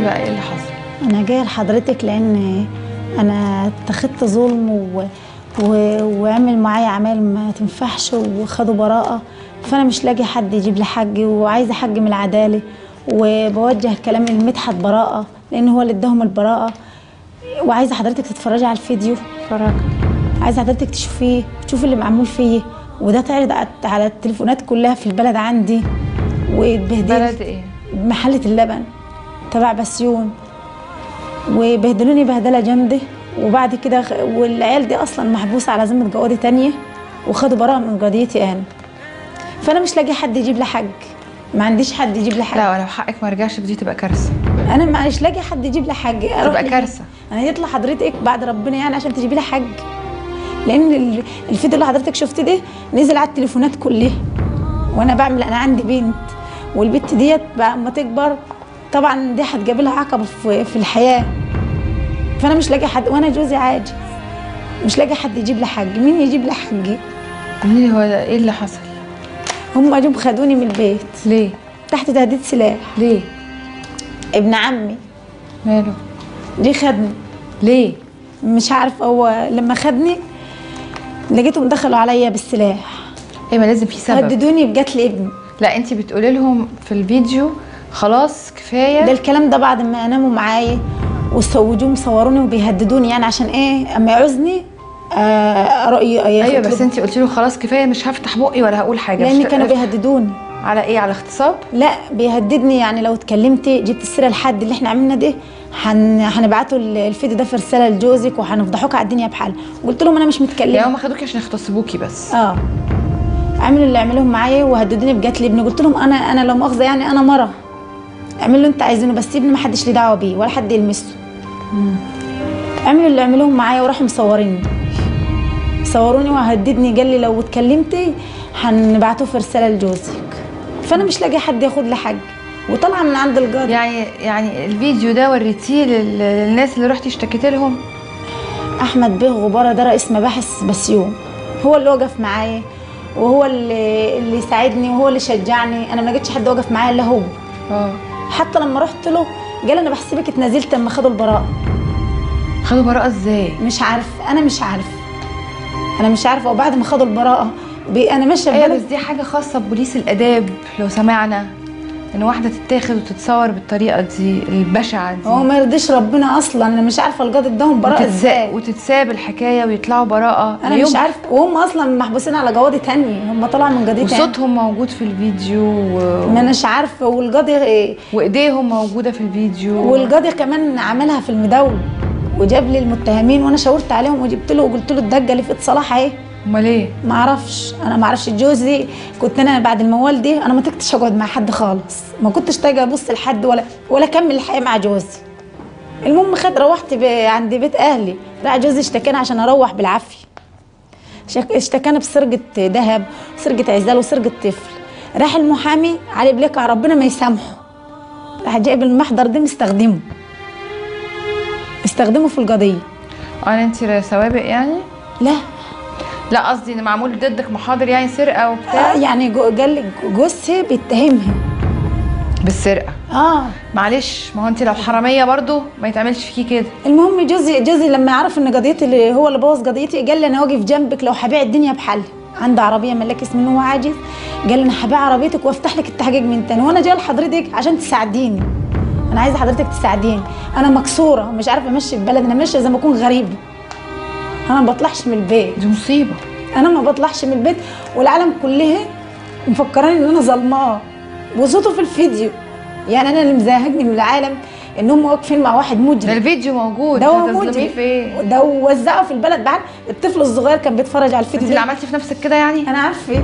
بقى ايه اللي حصل انا جايه لحضرتك لان انا اتخذت ظلم و... و... وعمل معايا اعمال ما تنفعش وخدوا براءه فانا مش لاقي حد يجيب لي حقي وعايزه حقي من العداله وبوجه كلام لمدحت براءه لان هو اللي اداهم البراءه وعايزه حضرتك تتفرجي على الفيديو اتفرج عايزه حضرتك تشوفيه تشوفي اللي معمول فيه وده اتعرض على- على التليفونات كلها في البلد عندي واتبهدلت بلد ايه محلة اللبن تبع بسيون وبهدلوني بهدلة جامدة وبعد كده خ- والعيال دي أصلا محبوسة على ذمة جوادة تانية وخدوا براءة من قضيتي أنا فأنا مش لاقي حد يجيب لي حق ما عنديش حد يجيب لي حق لا ولو حقك ما رجعش دي تبقى كارثه أنا مش لاقي حد يجيب لي حق أروح تبقى لمين؟ كارثه انا جيت لحضرتك بعد ربنا يعني عشان تجيبي لي حاج لان ال- الفيديو اللي حضرتك شفت ده نزل على التليفونات كلها وانا بعمل انا عندي بنت والبنت ديت بقى اما تكبر طبعا دي هتجيب لها عقبه في, في الحياه فانا مش لاقي حد وانا جوزي عاجز مش لاقي حد يجيب لي حاج مين يجيب لي حقي قولي لي هو ده ايه اللي حصل هم جم خدوني من البيت ليه تحت تهديد سلاح ليه ابن عمي ماله جه خدني ليه مش عارف هو لما خدني لقيتهم دخلوا عليا بالسلاح ايه ما لازم في سبب هددوني بقتل ابني لا انت بتقولي لهم في الفيديو خلاص ده كفايه الكلام ده بعد ما ناموا معايا وسوجوهم صوروني وبيهددوني يعني عشان ايه اما يعوزني آه رأيي ايوه بس انت قلتي له خلاص كفايه مش هفتح بقي ولا هقول حاجه لان مش كانوا بيهددوني على ايه على اغتصاب لا بيهددني يعني لو اتكلمت جبت السيره لحد اللي احنا عملنا ده هن... هنبعته ال- الفيديو ده في رساله لجوزك وهنفضحوك على الدنيا بحال قلت لهم انا مش متكلمه يعني هم خدوكي عشان يغتصبوكي بس اه عملوا اللي عملوهم معايا وهددوني بقتل ابني قلت لهم انا انا لو مؤاخذه يعني انا مره اعملوا اللي انت عايزينه بس ابني ما حدش ليه دعوه بيه ولا حد يلمسه عملوا اللي عملوهم معايا وراحوا مصوريني صوروني وهددني قال لي لو اتكلمتي هنبعته في رساله لجوزك فانا مش لاقي حد ياخد لي حاجه وطالعه من عند القاضي يعني يعني الفيديو ده وريتيه لل- للناس اللي رحتي اشتكيتي لهم احمد بيه غباره ده رئيس مباحث بسيون هو اللي وقف معايا وهو اللي اللي ساعدني وهو اللي شجعني انا ما لقيتش حد وقف معايا الا هو اه حتى لما رحت له قال انا بحسبك اتنازلت لما خدوا البراءه خدوا براءه ازاي مش عارف انا مش عارف انا مش عارفه وبعد ما خدوا البراءه بي انا ماشيه في ايوه بس بلد دي حاجه خاصه ببوليس الاداب لو سمعنا ان واحده تتاخد وتتصور بالطريقه دي البشعه دي هو ما يرضيش ربنا اصلا انا مش عارفه القاضي اداهم براءه وتتساب, ازاي وتتساب الحكايه ويطلعوا براءه انا اليوم مش عارفه وهم اصلا محبوسين على جوادي تانية هم طلعوا من قضيه تانية وصوتهم موجود في الفيديو و... ما اناش عارفه والقاضي إيه؟ وايديهم موجوده في الفيديو والقاضي كمان عملها في المداول وجاب لي المتهمين وانا شاورت عليهم وجبت له وقلت له الدجه اللي في ايد صلاح اهي امال ايه ما اعرفش انا ما اعرفش جوزي كنت انا بعد الموال دي انا ما طقتش اقعد مع حد خالص ما كنتش طايقه ابص لحد ولا ولا اكمل الحياه مع جوزي المهم خد روحت ب- عند بيت اهلي راح جوزي اشتكاني عشان اروح بالعافيه شك- اشتكاني بسرقه ذهب سرقه عزال وسرقه طفل راح المحامي علي بليكع ربنا ما يسامحه راح جايب المحضر ده مستخدمه استخدمه في القضيه انا انت سوابق يعني لا لا قصدي ان معمول ضدك محاضر يعني سرقه آه وبتاع يعني جو- قال لي جوزها بيتهمها بالسرقه اه معلش ما هو انت لو حراميه برضو ما يتعملش فيكي كده المهم جوزي جوزي لما عرف ان قضيتي اللي هو اللي بوظ قضيتي قال لي انا واقف جنبك لو هبيع الدنيا بحل عنده عربيه ملاك اسمه ان هو عاجز قال لي انا هبيع عربيتك وافتح لك التحقيق من تاني وانا جايه لحضرتك عشان تساعديني انا عايزه حضرتك تساعديني انا مكسوره مش عارفه امشي البلد انا ماشيه زي ما اكون غريبه انا ما بطلعش من البيت دي مصيبه انا ما بطلعش من البيت والعالم كلها مفكراني ان انا ظلماه وصوته في الفيديو يعني انا اللي مزهقني من العالم ان هم واقفين مع واحد ده مجرم الفيديو موجود ده هو هتظلميه مجرم في ايه ده وزعه في البلد بعد الطفل الصغير كان بيتفرج على انت الفيديو اللي ده عملتي في نفسك كده يعني انا عارفه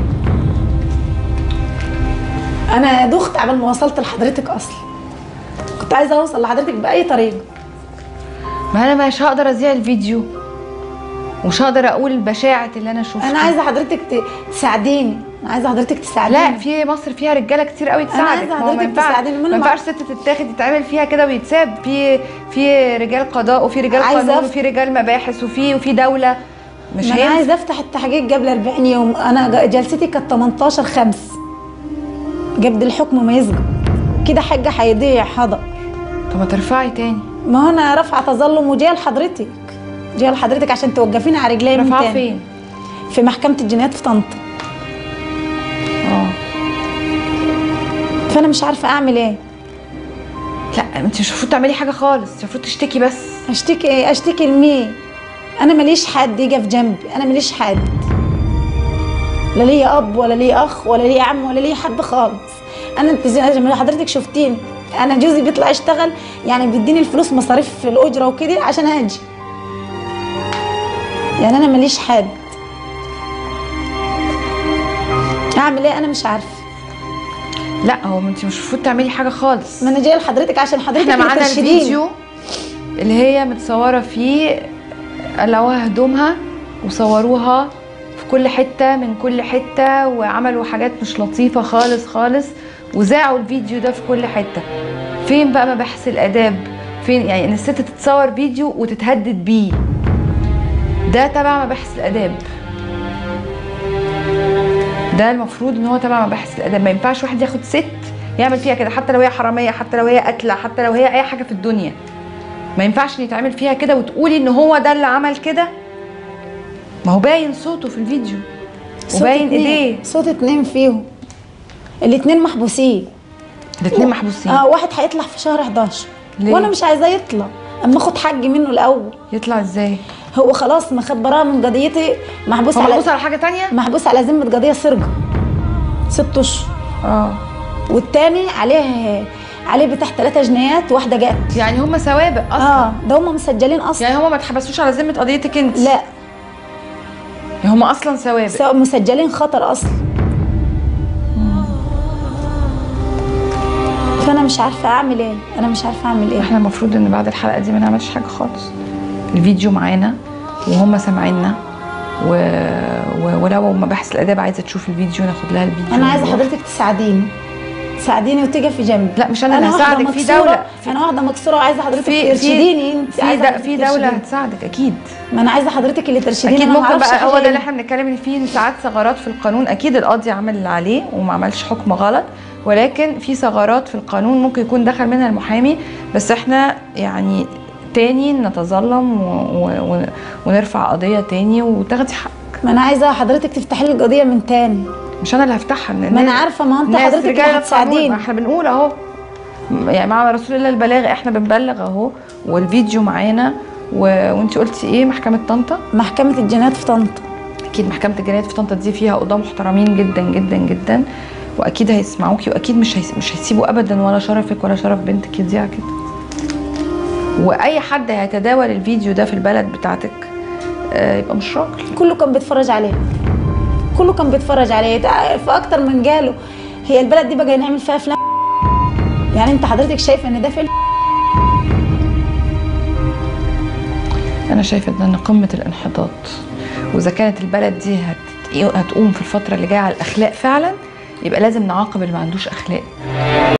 انا دخت قبل ما وصلت لحضرتك اصلا كنت عايزه اوصل لحضرتك باي طريقه ما انا مش هقدر اذيع الفيديو ومش هقدر اقول بشاعه اللي انا شفته انا عايزه حضرتك ت- تساعديني انا عايزه حضرتك تساعديني لا في مصر فيها رجاله كتير قوي تساعدك عايزة ما هو حضرتك ما ينفعش تساعديني، ما ما أنا ينفعش ست تتاخد يتعمل فيها كده ويتساب في في رجال قضاء وفي رجال عايزة قانون أف- وفي رجال مباحث وفي وفي دوله مش ما انا هينفع عايزه افتح التحقيق قبل 40 يوم انا ج- جلستي كانت 18 5 قبل الحكم ما يسقط كده حاجه هيضيع حضر طب ما ترفعي تاني ما هو انا رافعه تظلم وجايه لحضرتك جايه لحضرتك عشان توقفيني على رجلي من رفعها تاني فين في محكمه الجنايات في طنطا اه فانا مش عارفه اعمل ايه لا انت مش المفروض تعملي حاجه خالص انت المفروض تشتكي بس اشتكي ايه اشتكي لمين انا ماليش حد يقف جنبي انا ماليش حد لا ليا اب ولا ليا اخ ولا ليا عم ولا ليا حد خالص انا انت زي ما حضرتك شفتيني انا جوزي بيطلع يشتغل يعني بيديني الفلوس مصاريف في الاجره وكده عشان اجي يعني انا ماليش حد اعمل ايه انا مش عارفه لا هو انت مش المفروض تعملي حاجه خالص ما انا جايه لحضرتك عشان حضرتك احنا اللي معانا ترشديني. الفيديو اللي هي متصوره فيه قلعوها هدومها وصوروها في كل حته من كل حته وعملوا حاجات مش لطيفه خالص خالص وذاعوا الفيديو ده في كل حته فين بقى مباحث الاداب فين يعني ان الست تتصور فيديو وتتهدد بيه ده تبع مباحث الاداب ده المفروض ان هو تبع مباحث الاداب ما ينفعش واحد ياخد ست يعمل فيها كده حتى لو هي حراميه حتى لو هي قاتله حتى لو هي اي حاجه في الدنيا ما ينفعش ان يتعمل فيها كده وتقولي ان هو ده اللي عمل كده ما هو باين صوته في الفيديو صوت وباين اتنين- ايديه صوت اتنين فيهم الاتنين محبوسين الاتنين محبوسين اه واحد هيطلع في شهر 11 ليه؟ وانا مش عايزاه يطلع اما اخد حقي منه الاول يطلع ازاي هو خلاص مخبراه من قضيتي محبوس هو على محبوس على حاجه تانية محبوس على ذمه قضيه سرقه ست اشهر اه والتاني عليه عليه بتاع ثلاثة جنيهات واحده جت يعني هم سوابق اصلا اه ده هم مسجلين اصلا يعني هم ما اتحبسوش على ذمه قضيتك انت لا يعني هم اصلا سوابق سواء مسجلين خطر اصلا فانا مش عارفه اعمل ايه انا مش عارفه اعمل ايه احنا المفروض ان بعد الحلقه دي ما نعملش حاجه خالص الفيديو معانا وهم سامعيننا و... و... ولو مباحث الاداب عايزه تشوف الفيديو ناخد لها الفيديو انا عايزه ونروح. حضرتك تساعديني تساعديني وتقفي جنبي لا مش انا اللي واحدة هساعدك في مكسورة- دوله انا واحده مكسوره وعايزه حضرتك في ترشديني في انت في, عايزة د... حضرتك في دوله ترشديني. هتساعدك اكيد ما انا عايزه حضرتك اللي ترشديني اكيد أنا ممكن معرفش بقى حاجة هو ده إيه. اللي احنا بنتكلم إن فيه ساعات ثغرات في القانون اكيد القاضي عمل اللي عليه وما عملش حكم غلط ولكن في ثغرات في القانون ممكن يكون دخل منها المحامي بس احنا يعني تاني نتظلم و... و... و... ونرفع قضيه تاني وتاخدي حقك ما انا عايزه حضرتك تفتحي لي القضيه من تاني مش انا اللي هفتحها ما انا عارفه ما انت حضرتك اللي هتساعديني احنا بنقول اهو يعني مع رسول الله البلاغ احنا بنبلغ اهو والفيديو معانا و... وانت قلتي ايه محكمه طنطا محكمه الجنايات في طنطا اكيد محكمه الجنايات في طنطا دي فيها قضاه محترمين جدا جدا جدا واكيد هيسمعوكي واكيد مش هيس... مش هيسيبوا ابدا ولا شرفك ولا شرف بنتك يضيع كده واي حد هيتداول الفيديو ده في البلد بتاعتك آه يبقى مش راجل كله كان بيتفرج عليه كله كان بيتفرج عليه تع- في اكتر من قالوا هي البلد دي بقى نعمل فيها افلام يعني انت حضرتك شايفه ان ده فيلم انا شايفه ان قمه الانحطاط واذا كانت البلد دي هت... هتقوم في الفتره اللي جايه على الاخلاق فعلا يبقى لازم نعاقب اللي ما عندوش اخلاق